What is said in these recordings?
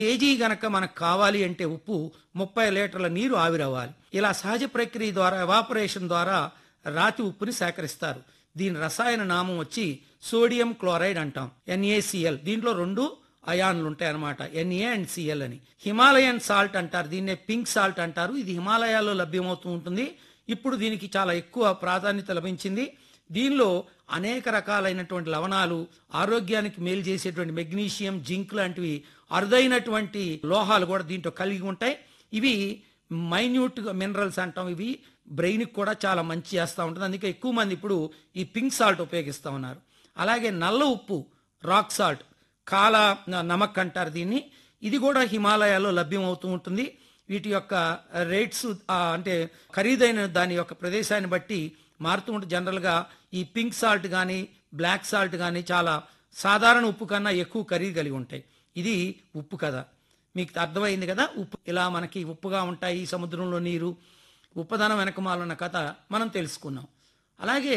KG గనక మనకు కావాలి అంటే ఉప్పు ముప్పై లీటర్ల నీరు ఆవిరవ్వాలి ఇలా సహజ ప్రక్రియ ద్వారా ఎవాపరేషన్ ద్వారా రాతి ఉప్పుని సేకరిస్తారు దీని రసాయన నామం వచ్చి సోడియం క్లోరైడ్ అంటాం ఎన్ఏసిఎల్ దీంట్లో రెండు అయాన్లు ఉంటాయి అన్నమాట ఎన్ఏ అండ్ సిఎల్ అని హిమాలయన్ సాల్ట్ అంటారు దీన్నే పింక్ సాల్ట్ అంటారు ఇది హిమాలయాల్లో లభ్యమవుతూ ఉంటుంది ఇప్పుడు దీనికి చాలా ఎక్కువ ప్రాధాన్యత లభించింది దీనిలో అనేక రకాలైనటువంటి లవణాలు ఆరోగ్యానికి మేలు చేసేటువంటి మెగ్నీషియం జింక్ లాంటివి అరుదైనటువంటి లోహాలు కూడా దీంట్లో కలిగి ఉంటాయి ఇవి మైన్యూట్ మినరల్స్ అంటాం ఇవి బ్రెయిన్కి కూడా చాలా మంచి చేస్తూ ఉంటుంది అందుకే ఎక్కువ మంది ఇప్పుడు ఈ పింక్ సాల్ట్ ఉపయోగిస్తూ ఉన్నారు అలాగే నల్ల ఉప్పు రాక్ సాల్ట్ కాల నమక్ అంటారు దీన్ని ఇది కూడా హిమాలయాల్లో లభ్యమవుతూ ఉంటుంది వీటి యొక్క రేట్స్ ఆ, అంటే ఖరీదైన దాని యొక్క ప్రదేశాన్ని బట్టి మారుతూ ఉంటుంది జనరల్గా ఈ పింక్ సాల్ట్ కానీ బ్లాక్ సాల్ట్ కానీ చాలా సాధారణ ఉప్పు కన్నా ఎక్కువ ఖరీదు కలిగి ఉంటాయి ఇది ఉప్పు కదా మీకు అర్థమైంది కదా ఉప్పు ఇలా మనకి ఉప్పుగా ఉంటాయి ఈ సముద్రంలో నీరు ఉప్పదనం వెనకమాలన్న కథ మనం తెలుసుకున్నాం అలాగే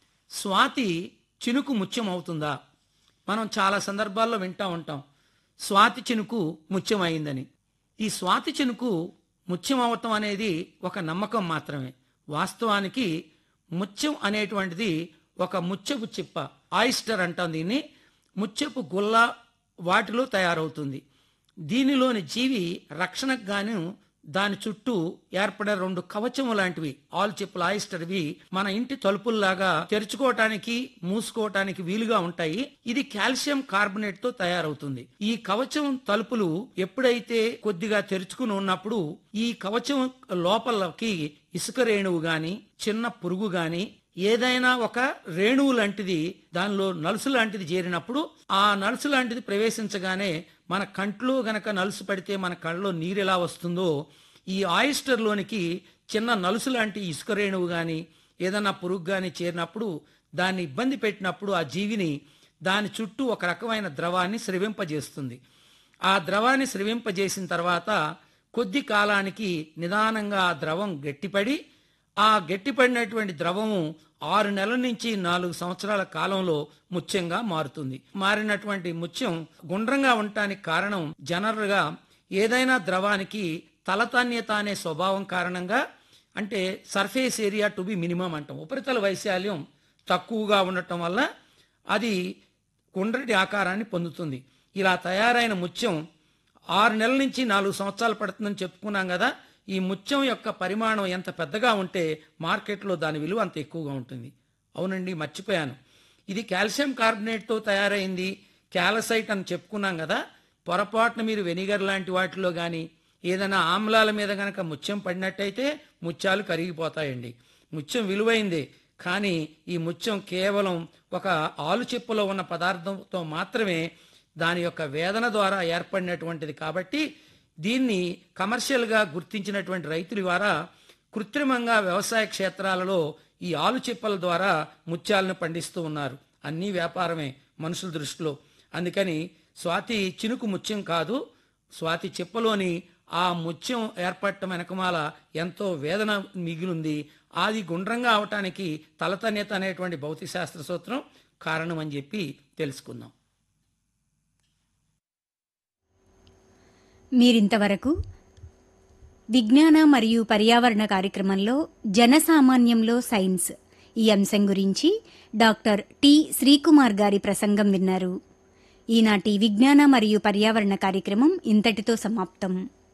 స్వాతి చినుకు ముత్యం అవుతుందా మనం చాలా సందర్భాల్లో వింటా ఉంటాం స్వాతి చినుకు ముత్యం అయిందని ఈ స్వాతి చినుకు ముత్యం అవటం అనేది ఒక నమ్మకం మాత్రమే వాస్తవానికి ముత్యం అనేటువంటిది ఒక ముత్యపు చిప్ప ఆయిస్టర్ అంటాం దీన్ని ముత్యపు గుల్ల వాటిలో తయారవుతుంది దీనిలోని జీవి రక్షణకు గాను దాని చుట్టూ ఏర్పడే రెండు కవచము లాంటివి ఆల్ చెప్పుల ఆయిస్టర్వి మన ఇంటి తలుపుల్లాగా తెరుచుకోవటానికి మూసుకోవటానికి వీలుగా ఉంటాయి ఇది కాల్షియం కార్బొనేట్ తో తయారవుతుంది ఈ కవచం తలుపులు ఎప్పుడైతే కొద్దిగా తెరుచుకుని ఉన్నప్పుడు ఈ కవచం లోపలకి ఇసుక రేణువు గాని చిన్న పురుగు గాని ఏదైనా ఒక రేణువు లాంటిది దానిలో నలుసు లాంటిది చేరినప్పుడు ఆ నలుసు లాంటిది ప్రవేశించగానే మన కంట్లో గనక నలుసు పడితే మన కళ్ళలో నీరు ఎలా వస్తుందో ఈ ఆయిస్టర్లోనికి చిన్న నలుసు లాంటి ఇసుక రేణువు గాని ఏదైనా పురుగు గాని చేరినప్పుడు దాన్ని ఇబ్బంది పెట్టినప్పుడు ఆ జీవిని దాని చుట్టూ ఒక రకమైన ద్రవాన్ని స్రవింపజేస్తుంది ఆ ద్రవాన్ని స్రవింపజేసిన తర్వాత కొద్ది కాలానికి నిదానంగా ఆ ద్రవం గట్టిపడి ఆ గట్టిపడినటువంటి ద్రవము ఆరు నెలల నుంచి నాలుగు సంవత్సరాల కాలంలో ముత్యంగా మారుతుంది మారినటువంటి ముత్యం గుండ్రంగా ఉండటానికి కారణం జనరల్గా ఏదైనా ద్రవానికి తలతాన్యత అనే స్వభావం కారణంగా అంటే surface area to be minimum అంటాం ఉపరితల వైశాల్యం తక్కువగా ఉండటం వల్ల అది గుండ్రటి ఆకారాన్ని పొందుతుంది ఇలా తయారైన ముత్యం ఆరు నెలల నుంచి నాలుగు సంవత్సరాలు పడుతుందని చెప్పుకున్నాం కదా ఈ ముత్యం యొక్క పరిమాణం ఎంత పెద్దగా ఉంటే మార్కెట్లో దాని విలువ అంత ఎక్కువగా ఉంటుంది అవునండి మర్చిపోయాను ఇది కాల్షియం కార్బొనేట్తో తయారైంది క్యాలసైట్ అని చెప్పుకున్నాం కదా పొరపాటున మీరు వెనిగర్ లాంటి వాటిలో కానీ ఏదైనా ఆమ్లాల మీద గనక ముత్యం పడినట్టయితే ముత్యాలు కరిగిపోతాయండి ముత్యం విలువైందే కానీ ఈ ముత్యం కేవలం ఒక ఆలు చిప్పలో ఉన్న పదార్థంతో మాత్రమే దాని యొక్క వేదన ద్వారా ఏర్పడినటువంటిది కాబట్టి దీన్ని కమర్షియల్గా గుర్తించినటువంటి రైతుల ద్వారా కృత్రిమంగా వ్యవసాయ క్షేత్రాలలో ఈ ఆలు చిప్పల ద్వారా ముత్యాలను పండిస్తూ ఉన్నారు అన్నీ వ్యాపారమే మనుషుల దృష్టిలో అందుకని స్వాతి చినుకు ముత్యం కాదు స్వాతి చిప్పలోని ఆ ముత్యం ఏర్పడటం వెనకమాల ఎంతో వేదన మిగిలింది అది గుండ్రంగా అవటానికి తలతన్యత అనేటువంటి భౌతిక శాస్త్ర సూత్రం కారణం అని చెప్పి తెలుసుకుందాం మీరింతవరకు విజ్ఞాన మరియు పర్యావరణ కార్యక్రమంలో జనసామాన్యంలో సైన్స్ ఈ అంశం గురించి డాక్టర్ టి శ్రీకుమార్ గారి ప్రసంగం విన్నారు ఈనాటి విజ్ఞాన మరియు పర్యావరణ కార్యక్రమం ఇంతటితో సమాప్తం